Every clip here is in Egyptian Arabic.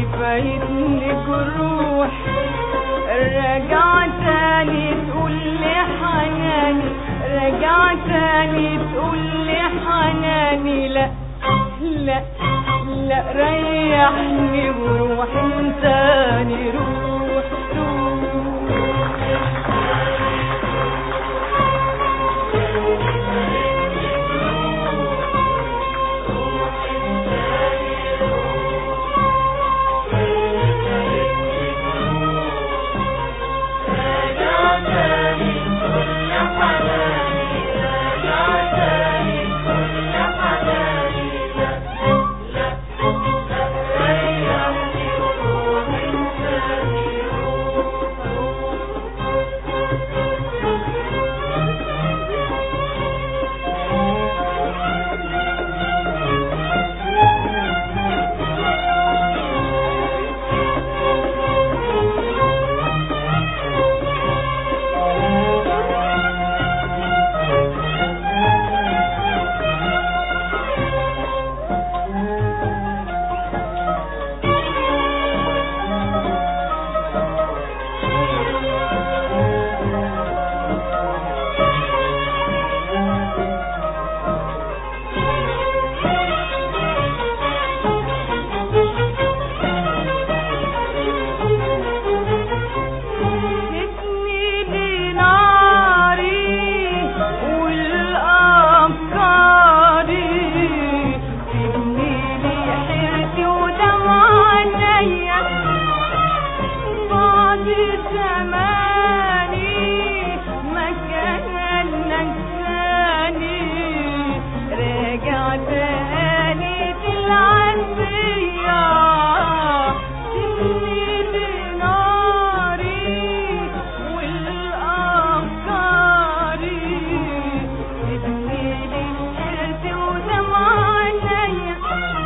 فايتني جروح رجع تاني تقول لي حناني رجع تاني تقول لي حناني لا لا لا ريحني وروح انساني روح روح جتني لناري والأفكاري سيبني لحيرتي ودمع عينيا بعد زماني مكان نساني راجع تاني تلعب بيا سيبني لناري والأفكاري سيبني لحيرتي ودمع عينيا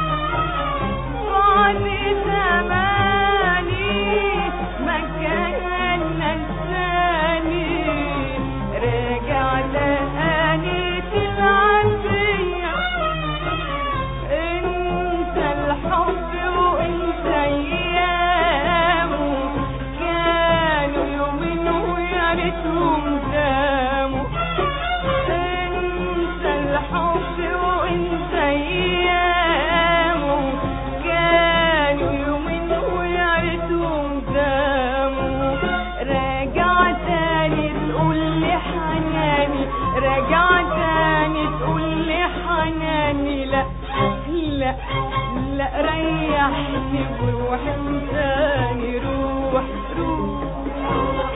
بعد زماني مكان نساني راجع تاني تلعب بيا انت الحب وانت ايامه كانوا يومين ويا ريتهم داموا انت الحب وانت ايامه كانوا يومين ويا ريتهم داموا راجع تاني تقول لي حناني راجع تاني تقول لي حناني لا لا لا ريحني وروح انساني روح روح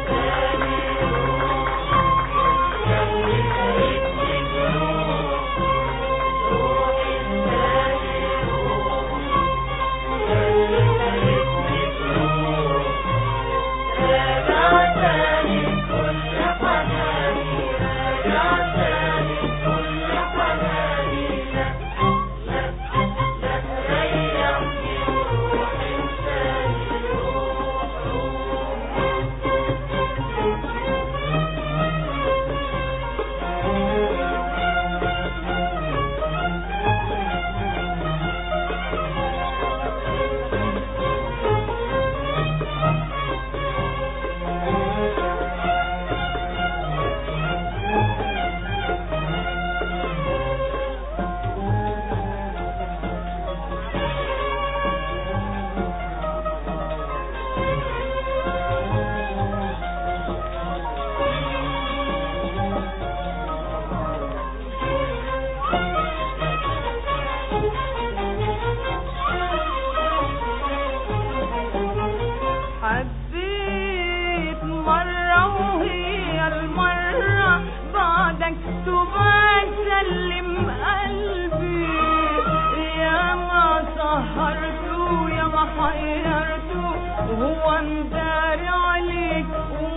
حبيت مرة وهي المرة بعدك تبان سلم قلبي يا ما سهرته يا ما حيرته وهو مداري عليك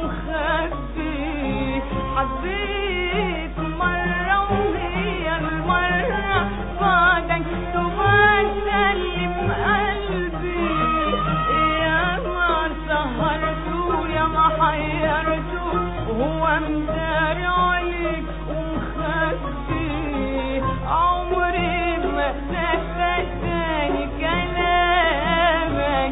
ومخبي حبيت مرة وهي المرة بعدك تبان سلم قلبي يا ما سهرته يا ما حيرته وهو مداري عليك ومخبي عمري ما صدقت تاني كلامك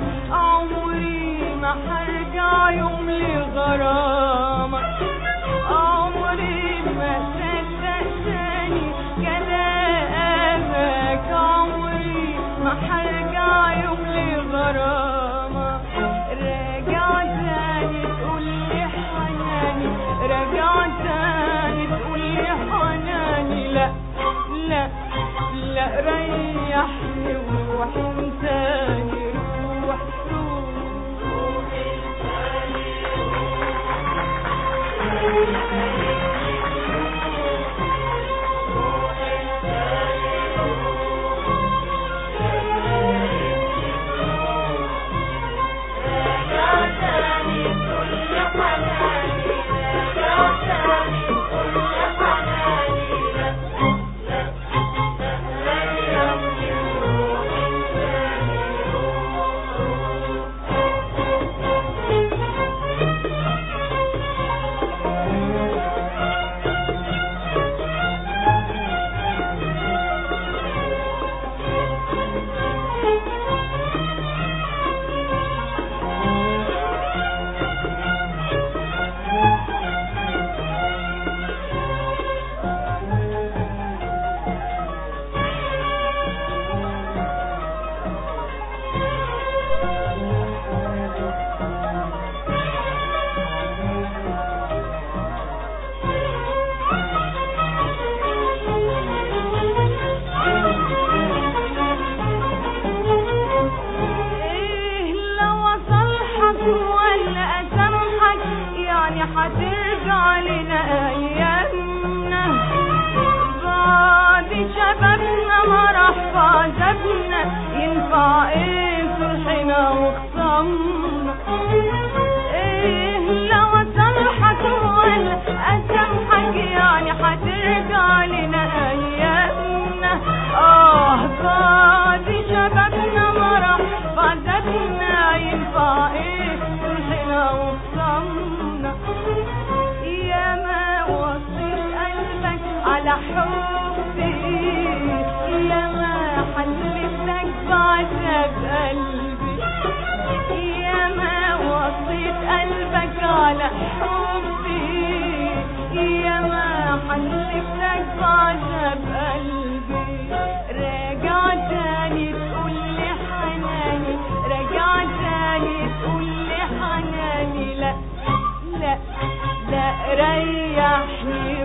عذابنا ينفع ايه صلحنا وخصمنا ايه لو صلحك ولا اسامحك يعني هترجع لنا ايامنا اه بعد شبابنا مرح بعدتنا ينفع ايه صلحنا وخصمنا يا ما وصيت قلبك على حبي يا ما حلفتك بعذاب قلبي يا ما وصيت قلبك على حبي يا ما حلفتك بعذاب قلبي راجع تاني تقول لي حناني راجع تاني تقول لي حناني لا لا لا ريحني